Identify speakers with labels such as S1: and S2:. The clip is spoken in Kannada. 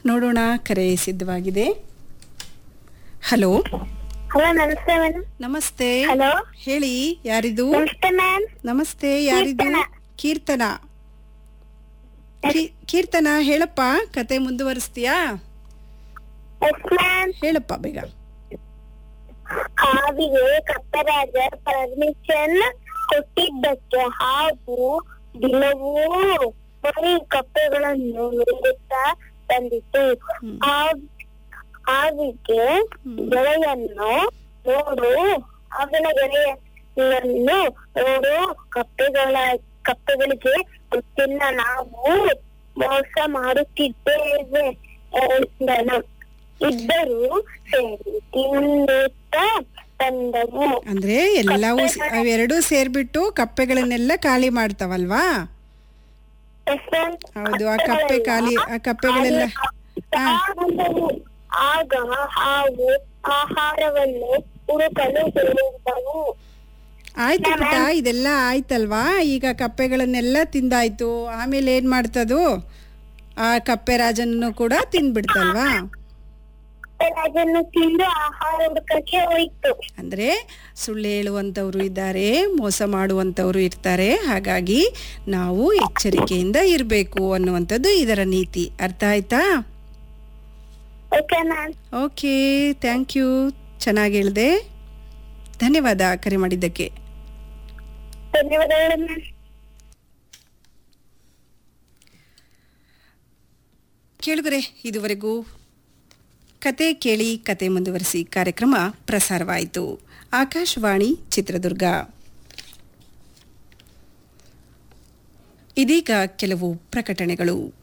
S1: ನೋಡೋಣ ಕರೆ ಸಿದ್ಧವಾಗಿದೆ ಹಲೋ
S2: ಹಲೋ ನಮಸ್ತೆ ಮೇಡಮ್
S1: ನಮಸ್ತೆ
S2: ಹಲೋ
S1: ಹೇಳಿ ಯಾರಿದು
S2: ನಮಸ್ತೆ ಮ್ಯಾಮ್
S1: ನಮಸ್ತೆ ಯಾರಿದು ಕೀರ್ತನ ಕೀ- ಕೀರ್ತನ ಹೇಳಪ್ಪ ಕತೆ ಮುಂದುವರಿಸ್ತೀಯಾ
S2: ಎಸ್ ಮ್ಯಾಮ್
S1: ಹೇಳಪ್ಪ ಬೇಗ
S2: ಹಾವಿಗೆ ಕಪ್ಪರಾಜ ಪರ್ಮಿಷನ್ ಕೊಟ್ಟಿದ್ದಕ್ಕೆ ಹಾವು ದಿನವೂ ಬರೀ ಕಪ್ಪೆಗಳನ್ನು ನುಂಗುತ್ತಾ ಬಂದಿತು
S1: ಹ್ಮ್.
S2: ಹಾವ್- ಹಾವಿಗೆ ಗೆಳೆಯನ್ನು ನೋಡು ಹಾವಿನ ಗೆಳೆಯನ್ನು ನೋಡು ಕಪ್ಪೆಗಳ ಕಪ್ಪೆಗಳಿಗೆ ಗೊತ್ತಿಲ್ಲ ನಾವು ಮೋಸ ಮಾಡುತ್ತಿದ್ದೇವೆ ಎಂದನು ಇಬ್ಬರು ಸೇರಿ ತಿನ್ನುತ್ತಾ ಬಂದವು
S1: ಅಂದ್ರೆ ಎಲ್ಲವೂ ಸ- ಅವೆರಡೂ ಸೇರ್ಬಿಟ್ಟು ಕಪ್ಪೆಗಳನ್ನೆಲ್ಲ ಖಾಲಿ ಮಾಡ್ತಾವಲ್ವಾ ಹೌದು ಆ ಕಪ್ಪೆ ಖಾಲಿ ಆ ಕಪ್ಪೆಗಳೆಲ್ಲ ಹಾ
S2: ಬಂದವು ಆಗ ಹಾವು ಆಹಾರವನ್ನು ಹುಡುಕಲು ಹೇಳಿದವು
S1: ಆಯ್ತು ಪುಟ್ಟ ಇದೆಲ್ಲ ಆಯ್ತಲ್ವಾ ಈಗ ಕಪ್ಪೆಗಳನ್ನೆಲ್ಲ ತಿಂದಾಯ್ತು ಆಮೇಲೆ ಏನ್ ಮಾಡ್ತದು ಆ ಕಪ್ಪೆ ರಾಜನನ್ನು ಕೂಡ ತಿಂದ್ಬಿಡ್ತಲ್ವಾ
S2: ಅದನ್ನು ತಿಂದು ಆಹಾರ ಹುಡುಕಕ್ಕೆ ಹೋಯ್ತು
S1: ಅಂದ್ರೆ ಸುಳ್ಳು ಹೇಳುವಂಥವ್ರು ಇದ್ದಾರೆ ಮೋಸ ಮಾಡುವಂಥವ್ರು ಇರ್ತಾರೆ ಹಾಗಾಗಿ ನಾವು ಎಚ್ಚರಿಕೆಯಿಂದ ಇರಬೇಕು ಅನ್ನುವಂಥದ್ದು ಇದರ ನೀತಿ ಅರ್ಥ ಆಯ್ತಾ
S2: okay ma'am
S1: okay thank you ಚೆನ್ನಾಗಿ ಹೇಳಿದೆ ಧನ್ಯವಾದ ಕರೆ ಮಾಡಿದ್ದಕ್ಕೆ
S2: ಧನ್ಯವಾದಗಳು ಮ್ಯಾಮ್
S1: ಕೇಳುಗರೆ ಇದುವರೆಗೂ ಕತೆ ಕೇಳಿ ಕತೆ ಮುಂದುವರಿಸಿ ಕಾರ್ಯಕ್ರಮ ಪ್ರಸಾರವಾಯಿತು ಆಕಾಶವಾಣಿ ಚಿತ್ರದುರ್ಗ ಇದೀಗ ಕೆಲವು ಪ್ರಕಟಣೆಗಳು